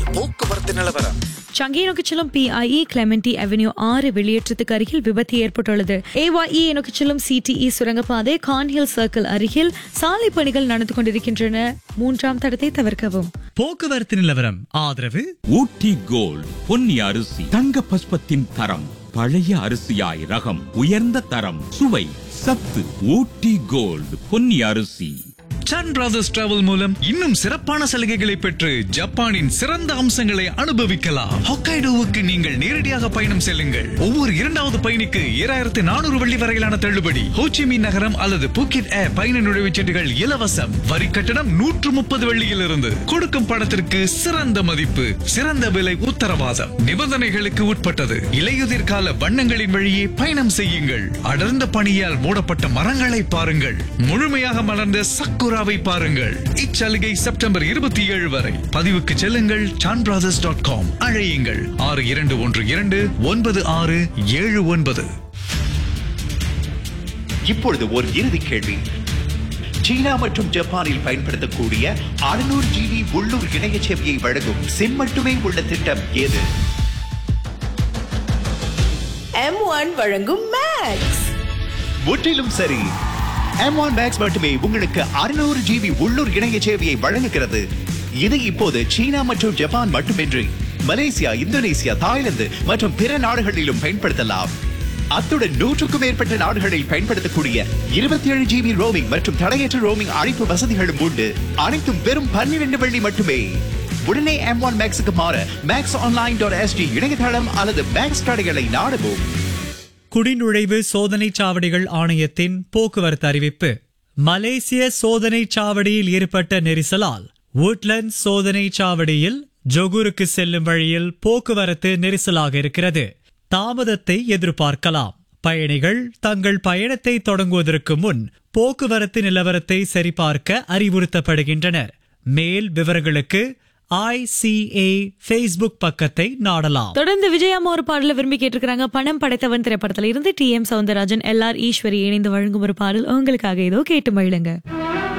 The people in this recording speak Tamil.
போக்குவரத்து நிலவரம் சங்கை நோக்கி செல்லும் பிஐஇ கிளெமெண்டி அவென்யூ ஆறு வெளியேற்றத்துக்கு அருகில் விபத்து ஏற்பட்டுள்ளது ஏஒஇ நோக்கி செல்லும் சிடிஇ சுரங்கப்பாதை கான்ஹில் சர்க்கிள் அருகில் சாலை பணிகள் நடந்து கொண்டிருக்கின்றன மூன்றாம் தடத்தை தவிர்க்கவும் போக்குவரத்து நிலவரம் ஆதரவு ஊட்டி கோல்ட் பொன்னி அரிசி தங்க பஸ்பத்தின் தரம் பழைய அரிசியாய் ரகம் உயர்ந்த தரம் சுவை சத்து ஊட்டி கோல்ட் பொன்னி அரிசி சன் பிரதர்ஸ் டிராவல் மூலம் இன்னும் சிறப்பான சலுகைகளை பெற்று ஜப்பானின் சிறந்த அம்சங்களை அனுபவிக்கலாம் ஹொக்கைடோவுக்கு நீங்கள் நேரடியாக பயணம் செல்லுங்கள் ஒவ்வொரு இரண்டாவது பயணிக்கு ஏழாயிரத்து நானூறு வெள்ளி வரையிலான தள்ளுபடி ஹோச்சிமின் நகரம் அல்லது பூக்கிட் ஏர் பயண நுழைவுச்சீட்டுகள் இலவசம் வரி கட்டணம் நூற்று முப்பது வெள்ளியிலிருந்து கொடுக்கும் பணத்திற்கு சிறந்த மதிப்பு சிறந்த விலை உத்தரவாதம் நிபந்தனைகளுக்கு உட்பட்டது இலையுதிர் கால வண்ணங்களின் வழியே பயணம் செய்யுங்கள் அடர்ந்த பனியால் மூடப்பட்ட மரங்களை பாருங்கள் முழுமையாக மலர்ந்த சக்குராவை பாருங்கள் இச்சலுகை செப்டம்பர் இருபத்தி ஏழு வரை பதிவுக்கு செல்லுங்கள் சான் பிரதர்ஸ் டாட் காம் அழையுங்கள் ஆறு இரண்டு ஒன்று இரண்டு ஒன்பது ஆறு ஏழு ஒன்பது இப்பொழுது ஒரு இறுதி கேள்வி சீனா மற்றும் ஜப்பானில் பயன்படுத்தக்கூடிய 600 ஜிபி உள்ளூர் இணைய சேவையை வழங்கும் சிம் மட்டுமே உள்ள திட்டம் எது எம் ஒன் வழங்கும் மேக்ஸ் முற்றிலும் சரி M1 மேக்ஸ் மட்டுமே உங்களுக்கு 600 ஜிபி உள்ளூர் இணைய சேவையை வழங்குகிறது இது இப்போது சீனா மற்றும் ஜப்பான் மட்டுமின்றி மலேசியா இந்தோனேசியா தாய்லாந்து மற்றும் பிற நாடுகளிலும் பயன்படுத்தலாம் அத்துடன் நூற்றுக்கும் மேற்பட்ட நாடுகளில் பயன்படுத்தக்கூடிய இருபத்தி ஏழு ஜிபி ரோமிங் மற்றும் தடையற்ற ரோமிங் அழைப்பு வசதிகளும் உண்டு அனைத்தும் வெறும் பன்னிரண்டு வெள்ளி மட்டுமே உடனே எம் ஒன் மேக்ஸுக்கு மாற மேக்ஸ் ஆன்லைன் டாட் எஸ்டி இணையதளம் அல்லது மேக்ஸ் கடைகளை நாடவும் குடிநுழைவு சோதனைச் சாவடிகள் ஆணையத்தின் போக்குவரத்து அறிவிப்பு மலேசிய சோதனைச் சாவடியில் ஏற்பட்ட நெரிசலால் woodlands சோதனைச் சாவடியில் ஜொகூருக்கு செல்லும் வழியில் போக்குவரத்து நெரிசலாக இருக்கிறது தாமதத்தை எதிர்பார்க்கலாம் பயணிகள் தங்கள் பயணத்தை தொடங்குவதற்கு முன் போக்குவரத்து நிலவரத்தை சரிபார்க்க அறிவுறுத்தப்படுகின்றனர் மேல் விவரங்களுக்கு ஐசிஏ ஃபேஸ்புக் பக்கத்தை நாடலாம் தொடர்ந்து விஜயாமா ஒரு பாடல விரும்பி கேட்டிருக்கிறாங்க பணம் படைத்தவன் திரைப்படத்துல இருந்து T M Soundararajan L R Eswari இணைந்து வழங்கும் ஒரு பாடல் உங்களுக்காக ஏதோ கேட்டு மகிழுங்க